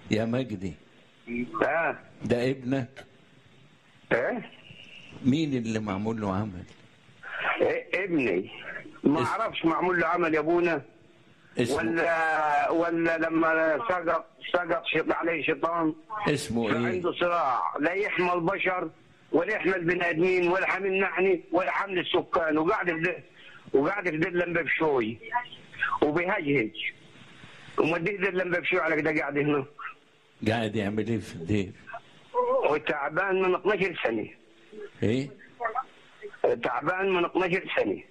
يا مجدي اه ده ابنك ايه مين اللي معمول له عمل إيه ابني ما اس- اعرفش معمول له عمل يا ابونا اسمه ولا ولا لما سقط سقط شط عليه شيطان اسمه ايه عنده صراع لا يحمل بشر ولا يحمل بني ادمين ولا حامل نحني ولا حامل السكان وقاعد في ده وقاعد في دلم بشوي وبيهجهج ومديه دلم بشوي على كده قاعد هنا قاعد يعمل ايه في الدير وتعبان من 12 سنه ايه تعبان من 12 سنه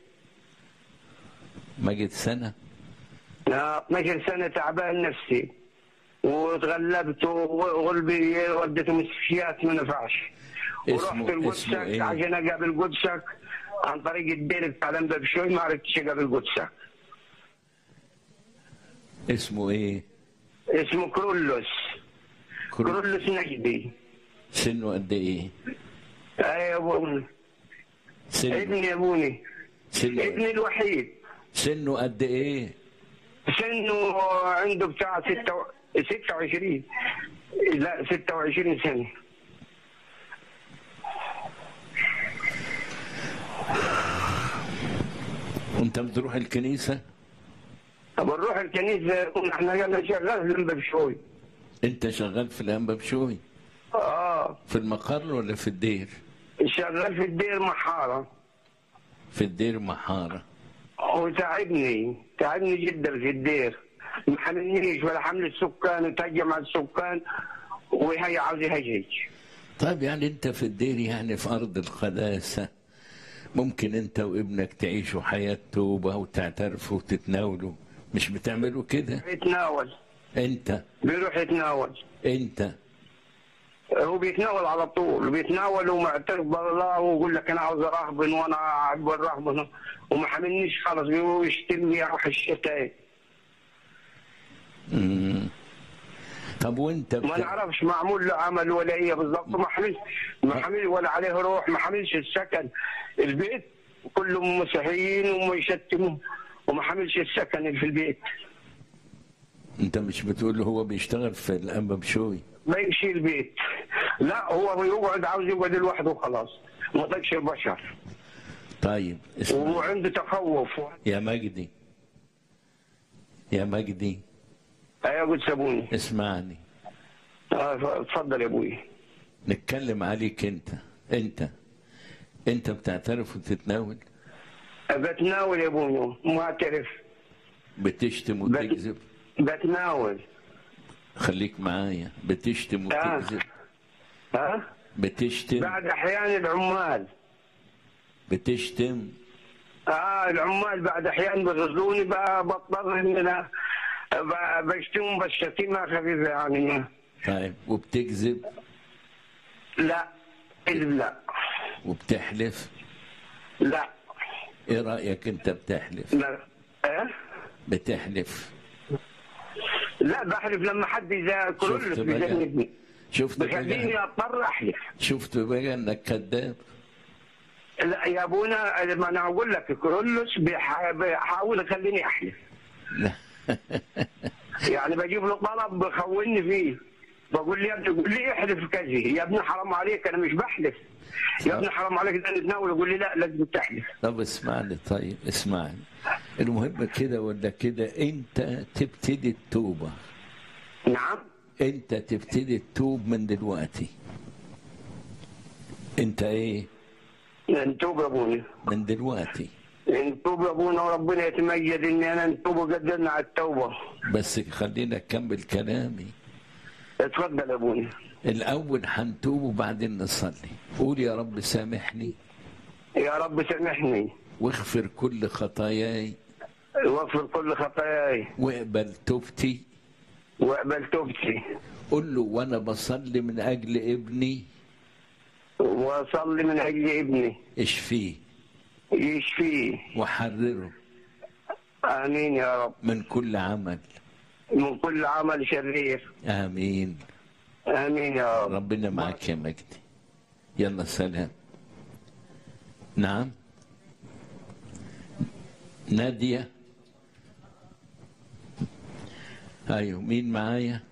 مجد سنه لا 12 سنه تعبان نفسي وتغلبت وقلبي وديته مستشفيات ما نفعش اسمه- ورحت اسمه القدسك إيه؟ عشان اقابل قدسك عن طريق الدير بتاع لمبه بشوي ما عرفتش اقابل قدسك اسمه ايه اسمه كرولوس كرو- كرولوس نجدي سنه قد ايه ايوه يا ابوي سنه ابني يا ابوني سنه ابني الوحيد سنه قد ايه سنه عنده بتاع ستة و- 26 لا 26 سنه وانت بتروح الكنيسه بنروح الكنيسه احنا قلنا شغال في لمبه بشوي انت شغال في الانبا بشوي اه في المقر ولا في الدير شغال في الدير محاره في الدير محاره وتعبني تعبني جدا في الدير ما حملنيش ولا حمل السكان وتهجم على السكان وهي عاوز يهجج طيب يعني انت في الدير يعني في ارض القداسه ممكن انت وابنك تعيشوا حياه توبه وتعترفوا وتتناولوا مش بتعملوا كده يتناول انت بيروح يتناول انت هو بيتناول على طول وبيتناول ومعترف بالله ويقول لك انا عاوز اراهبن وانا اعب الرهبنه وما حملنيش خلص بيقول يشتمني اروح الشتاء مم. طب وانت ما بت... نعرفش معمول له عمل ولا ايه بالضبط ما حملش ما حمل ولا عليه روح ما حملش السكن البيت كلهم مسيحيين وما يشتموا وما حملش السكن اللي في البيت انت مش بتقول هو بيشتغل في الانبا بشوي ما يمشي البيت لا هو يقعد عاوز يقعد لوحده وخلاص ما طقش البشر طيب اسمع وعنده تخوف يا مجدي يا مجدي ايوه قلت سابوني اسمعني آه، اتفضل يا ابوي نتكلم عليك انت انت انت بتعترف وتتناول بتناول يا ابوي معترف بتشتم بت- وتكذب بتناول خليك معايا بتشتم آه. وتكذب ها بتشتم بعد احيان العمال بتشتم اه العمال بعد احيان بيغزوني بقى بضطر ان انا ب- بشتمهم بس شتيمه خفيفه يعني طيب وبتكذب لا كذب لا وبتحلف لا ايه رايك انت بتحلف لا اه بتحلف لا بحلف لما حد اذا كرولس شفت بقى بيجنبني شفت بيخليني بقى اضطر احلف شفت بقى انك كذاب لا يا ابونا ما انا اقول لك كرولس بيح- بيحاول يخليني احلف لا يعني بجيب له طلب بخوني فيه بقول لي يا ابني يقول لي احلف كذا يا ابني حرام عليك انا مش بحلف يا ابني حرام عليك ده نتناول يقول لي لا لازم تحلف طب اسمعني طيب اسمعني المهم كده ولا كده انت تبتدي التوبه نعم انت تبتدي التوب من دلوقتي انت ايه نتوب يا ابونا من دلوقتي نتوب يا ابونا وربنا يتمجد اني انا نتوب وقدرنا على التوبه بس خلينا نكمل كلامي اتفضل يا ابونا الاول هنتوب وبعدين نصلي قول يا رب سامحني يا رب سامحني واغفر كل خطاياي واغفر كل خطاياي واقبل توبتي واقبل توبتي قل له وانا بصلي من اجل ابني واصلي من اجل ابني اشفيه يشفيه وحرره امين يا رب من كل عمل من كل عمل شرير امين امين يا رب ربنا معك يا مجدي يلا سلام نعم نادية ايوه مين معايا